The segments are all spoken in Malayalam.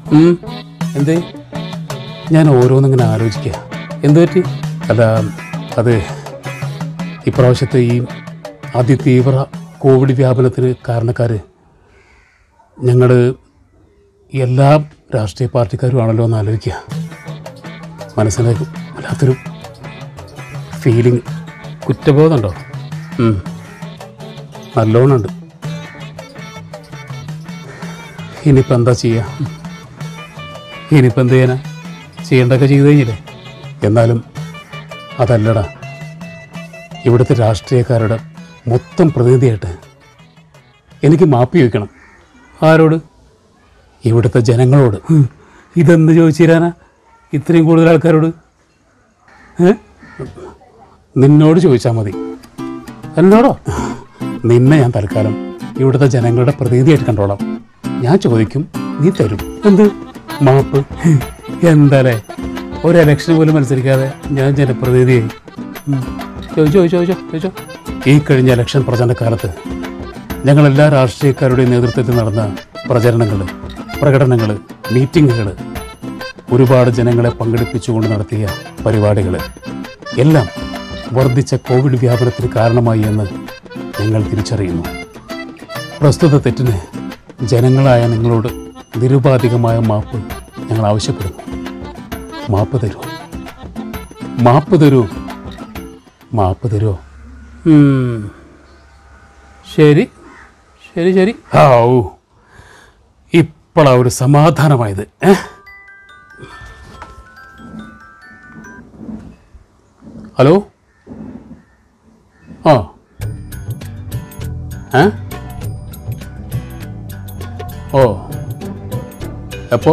ഉം, എന്തേ ഞാൻ ഓരോന്നിങ്ങനെ ആലോചിക്കുക എന്ത് പറ്റി അല്ല അത് ഇപ്രാവശ്യത്തെ ഈ അതിതീവ്ര കോവിഡ് വ്യാപനത്തിന് കാരണക്കാർ ഞങ്ങൾ എല്ലാ രാഷ്ട്രീയ പാർട്ടിക്കാരും എന്ന് ആലോചിക്കുക മനസ്സിലേക്ക് വല്ലാത്തൊരു ഫീലിംഗ് കുറ്റബോധമുണ്ടോ ഉം. നല്ലോണമുണ്ട് ഇനിയിപ്പോൾ എന്താ ചെയ്യുക ഇനിയിപ്പോൾ എന്ത് ചെയ്യാനാ ചെയ്യേണ്ടതൊക്കെ ചെയ്തു കഴിഞ്ഞില്ലേ എന്നാലും അതല്ലടാ ഇവിടുത്തെ രാഷ്ട്രീയക്കാരുടെ മൊത്തം പ്രതിനിധിയായിട്ട് എനിക്ക് മാപ്പി ചോദിക്കണം ആരോട് ഇവിടുത്തെ ജനങ്ങളോട് ഹും, ഇതെന്ത് ചോദിച്ചു തരാനാ ഇത്രയും കൂടുതൽ ആൾക്കാരോട് ഏ നിന്നോട് ചോദിച്ചാൽ മതി എന്നോടോ നിന്നെ ഞാൻ തൽക്കാലം ഇവിടുത്തെ ജനങ്ങളുടെ പ്രതിനിധിയായിട്ട് കണ്ടോളാം ഞാൻ ചോദിക്കും നീ തരും എന്ത് മാപ്പ് എന്താലേ ഒരു ഇലക്ഷന് പോലും മത്സരിക്കാതെ ഞാൻ ജനപ്രതിനിധിയായി ഉം. ചോദിച്ചോ ചോദിച്ചോ ചോദിച്ചോ ചോദിച്ചോ ഈ കഴിഞ്ഞ ഇലക്ഷൻ പ്രചരണക്കാലത്ത് ഞങ്ങൾ എല്ലാ രാഷ്ട്രീയക്കാരുടെയും നേതൃത്വത്തിൽ നടന്ന പ്രചരണങ്ങൾ പ്രകടനങ്ങൾ മീറ്റിങ്ങുകൾ ഒരുപാട് ജനങ്ങളെ പങ്കെടുപ്പിച്ചുകൊണ്ട് നടത്തിയ പരിപാടികൾ എല്ലാം വർദ്ധിച്ച കോവിഡ് വ്യാപനത്തിന് കാരണമായി എന്ന് ഞങ്ങൾ തിരിച്ചറിയുന്നു പ്രസ്തുത തെറ്റിന് ജനങ്ങളായ നിങ്ങളോട് നിരുപാധികമായ മാപ്പ് ഞങ്ങൾ ആവശ്യപ്പെടുന്നു മാപ്പ് തരൂ മാപ്പ് തരൂ മാപ്പ് തരുമോ ശരി ശരി ശരി ഔ ഇപ്പോഴാ ഒരു സമാധാനമായത് ഏ ഹലോ ആ ഏ ഓ എപ്പോ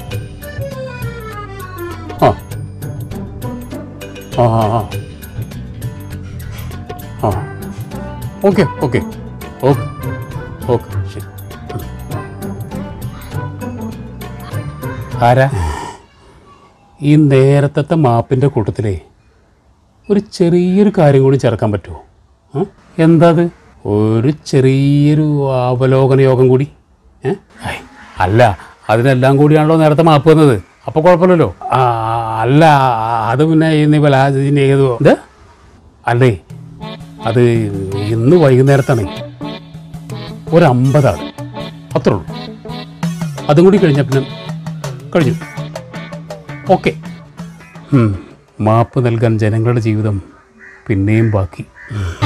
ആ ആ ആ ആ ആ ഓക്കെ ഓക്കെ ഓക്കെ ഓക്കെ ശരി ആരാ ഈ നേരത്തെ മാപ്പിൻ്റെ കൂട്ടത്തിലേ ഒരു ചെറിയൊരു കാര്യം കൂടി ചേർക്കാൻ പറ്റുമോ ആ? എന്താ അത് ഒരു ചെറിയൊരു അവലോകന യോഗം കൂടി ഏ ഐ, അല്ല അതിനെല്ലാം കൂടിയാണല്ലോ നേരത്തെ മാപ്പ് വന്നത് അപ്പോൾ കുഴപ്പമില്ലല്ലോ ആ, അല്ല അത് പിന്നെ ഇന്ന് ബലാജിന് ഏതോ ഇത് അല്ലേ അത് ഇന്ന് വൈകുന്നേരത്താണ് ഒരു അമ്പതാണ് അത്രേ ഉള്ളൂ അതും കൂടി കഴിഞ്ഞാൽ പിന്നെ കഴിഞ്ഞു ഓക്കെ മാപ്പ് നൽകാൻ ജനങ്ങളുടെ ജീവിതം പിന്നെയും ബാക്കി